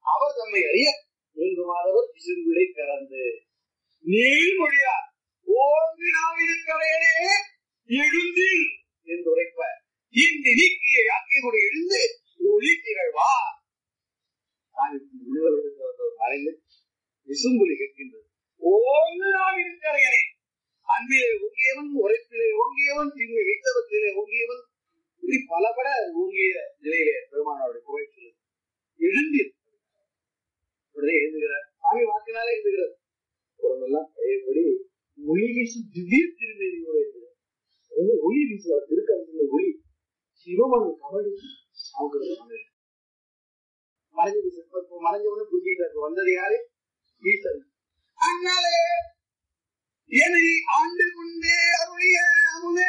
அவர் தம்மை அறிய நீங்குமாறவர் விசும்பிடை கறந்து நீள்மொழியா ஓங்கு நாம் இருக்கிறேனே எழுந்தில் என்று உரைப்ப இந்தி நீக்கிய யாக்கையுடைய எழுந்து ஒளி திகழ்வா மறைந்து விசும்புலி கேட்கின்றது ஓங்கு நாம் இருக்கிறேனே அன்பிலே ஓங்கியவன் உரைப்பிலே ஓங்கியவன் திண்மை வைத்தவத்திலே ஓங்கியவன் இப்படி பலபட ஓங்கிய நிலையிலே பெருமானோடைய புகழ் சொல்லுது எழுந்தீர் உடனே எழுதுகிறார் சாமி வாக்கினாலே எழுதுகிறார் உடம்பெல்லாம் பழையபடி ஒளி வீசும் திடீர் திருமேனியோட எழுதுகிறார் அது ஒளி வீசுவார் திருக்கரத்துல ஒளி சிவமன் கபடி அவங்க மறைஞ்சது இப்ப மறைஞ்சவனு புரிஞ்சுக்கிட்டாரு வந்தது யாரு ஈசன் அண்ணாலே என்னை ஆண்டு கொண்டே அருளிய அமுதே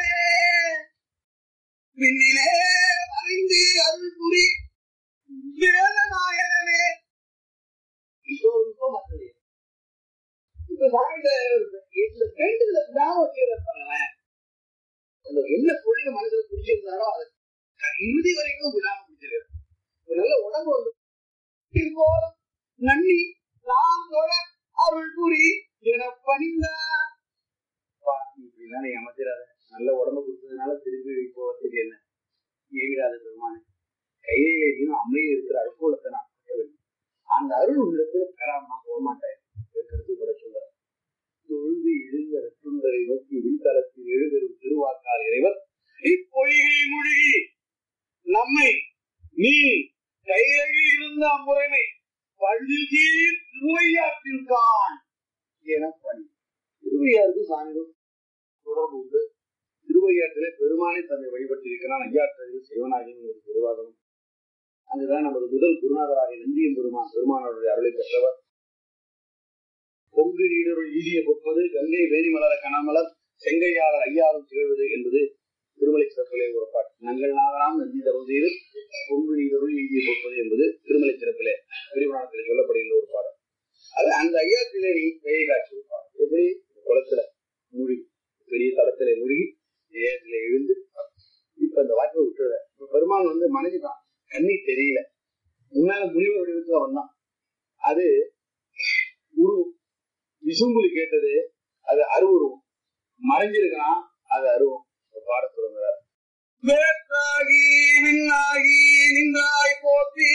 பின்னிலே அறிந்து அருள் புரி வேதநாயகனே இப்போ இப்போ மற்றது இப்ப சாமியில இந்த வேண்டுதல விடாம வச்சுருப்பேன் அந்த என்ன பொருள் மனசுல பிடிச்சிருந்தாரோ அதை இறுதி வரைக்கும் விடாம பிடிச்சிருக்காரு ஒரு நல்ல உடம்பு வந்து போலும் நன்னி நான் தொழ அருள் புரி என பணிந்தா இப்படிலாம் நீ அமைச்சிடாத நல்ல உடம்பு கொடுத்ததுனால திரும்பி போவதுக்கு என்ன ஏவிடாத பெருமானே கையிலே இன்னும் அம்மையில் இருக்கிற அருகோலத்தை நான் பார்க்க வேண்டும் அந்த அருள் உள்ளத்துல பெறாம நான் போக மாட்டேன் கருத்து கூட சொல்ற தொழுது எழுந்த ரத்துண்டரை நோக்கி விண்தளத்தில் எழுதரும் திருவாக்கால் இறைவர் இப்பொய்கை மூழ்கி நம்மை நீ கையில் இருந்த அம்முறைமை பள்ளியில் திருவையாற்றில் கான் என பணி திருவையாருக்கு சாமிக்கும் தொடர்பு உண்டு திருவையாற்றிலே பெருமானை தன்னை வழிபட்டிருக்கிறான் ஐயாற்றில் சிவனாகியும் ஒரு திருவாதனம் அங்குதான் நமது முதல் குருநாதராகிய நந்தியம் பெருமான் பெருமானுடைய அருளை பெற்றவர் பொங்கு நீடருள் ஈதிய பொற்பது கங்கை வேணிமலர கனமலர் செங்கையாளர் ஐயாவும் திகழ்வது என்பது திருமலை சிறப்பிலே ஒரு பாட்டு நங்கள் நாகராம் நந்தி தவம் செய்து பொங்கு நீடருள் ஈதிய பொற்பது என்பது திருமலை சிறப்பிலே பெரியபுராணத்திலே சொல்லப்படுகின்ற ஒரு பாடம் அது அந்த ஐயாத்திலே நீ கையை காட்சி பாடம் எப்படி குளத்துல மூழ்கி பெரிய தளத்திலே மூழ்கி ஏகத்திலே எழுந்து இப்ப அந்த வாய்ப்பை விட்டுற இப்ப பெருமான் வந்து மனைவிதான் கண்ணி தெரியல முன்னால முனிவர் வடிவத்துல வந்தான் அது உருவம் விசும்புலி கேட்டது அது அருவுருவம் மறைஞ்சிருக்கான் அது அருவம் பாட சொல்லுங்கிறார் வேற்றாகி விண்ணாகி நின்றாய் போற்றி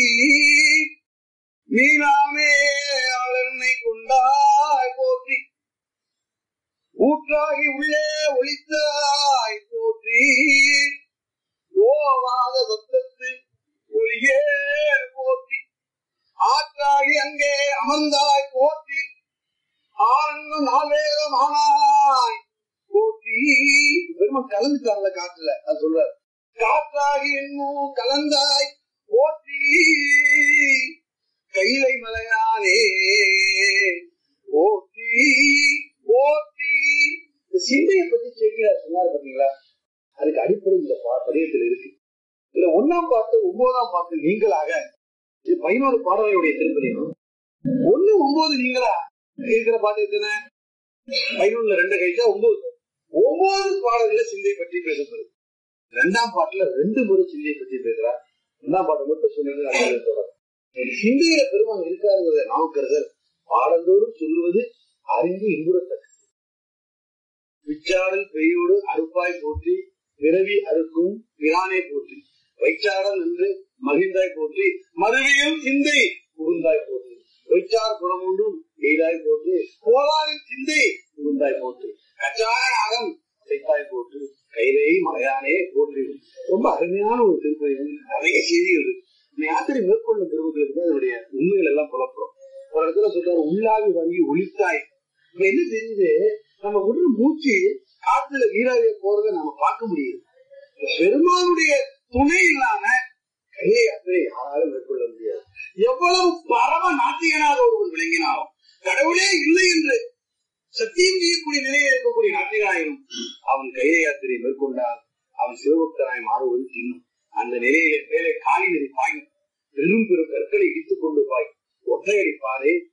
மீனாமே ஆளனை கொண்டாய் போற்றி ஊற்றாகி உள்ளே ஒளித்தாய் போற்றி ஓவாத சத்தத்து ஒளியே போற்றி ஆற்றாகி அங்கே அமர்ந்தாய் போற்றி ஆனந்த நாவேதமானாய் போற்றி பெருமாள் கலந்துட்டாங்கல காட்டுல அது சொல்றார் காற்றாகி என்னும் கலந்தாய் போற்றி கைலை மலையானே போற்றி போற்றி இந்த சிந்தையை பத்தி சேர்க்கிறார் சொன்னார் பாத்தீங்களா அதுக்கு அடிப்படை இந்த பா- பதியத்தில் இருக்கு இதுல ஒண்ணாம் பாட்டு ஒன்பதாம் பாட்டு நீங்களாக இது பதினோரு பாடலையுடைய திருப்பதியும் ஒண்ணு ஒன்பது நீங்களா இருக்கிற பாட்டு எத்தனை பதினொன்னுல ரெண்டு கழிச்சா ஒன்பது ஒன்பது பாடல்கள சிந்தை பற்றி பேசப்படுது ரெண்டாம் பாட்டுல ரெண்டு முறை சிந்தையை பற்றி பேசுறார் ரெண்டாம் பாட்டு மட்டும் சொன்னது அடுத்த தொடர் சிந்தையில பெருமான் இருக்காருங்கிறத நாவுக்கரசர் பாடந்தோறும் சொல்லுவது அறிந்து இன்புறத்தக்க விச்சாடல் பெய்யோடு அறுப்பாய் போற்றி பிறவி அறுக்கும் பிரானே போற்றி வைச்சாடல் என்று மகிழ்ந்தாய் போற்றி மறுவியும் சிந்தை புகுந்தாய் போற்றி வைச்சார் குணமுண்டும் எய்தாய் போற்றி கோலாரின் சிந்தை புகுந்தாய் போற்றி கச்சாய நாகம் செய்தாய் போற்றி கைலை மலையானே போற்றி ரொம்ப அருமையான ஒரு திருப்பதி நிறைய செய்திகள் இருக்கு இந்த யாத்திரை மேற்கொள்ளும் திருவுகளுக்கு தான் அதனுடைய உண்மைகள் எல்லாம் புலப்படும் ஒரு இடத்துல சொல்றாரு உள்ளாவி வாங்கி ஒளித்தாய் இப்ப என்ன தெரியுது நம்ம விடுற மூச்சு காத்துல வீராவிய போறதை நம்ம பார்க்க முடியுது இப்ப பெருமானுடைய துணை இல்லாம கையை யாத்திரை யாராலும் மேற்கொள்ள முடியாது எவ்வளவு பரம நாட்டியனாக ஒருவன் விளங்கினாலும் கடவுளே இல்லை என்று சத்தியம் செய்யக்கூடிய நிலையில் இருக்கக்கூடிய நாட்டிகனாயினும் அவன் கையை யாத்திரை மேற்கொண்டால் அவன் சிவபக்தனாய் மாறுவது சின்னம் அந்த நிலையிலே மேலே காலி நதி பாயும் பெரும் பெரும் கற்களை இடித்துக் கொண்டு பாய் ஒற்றையடி பாறை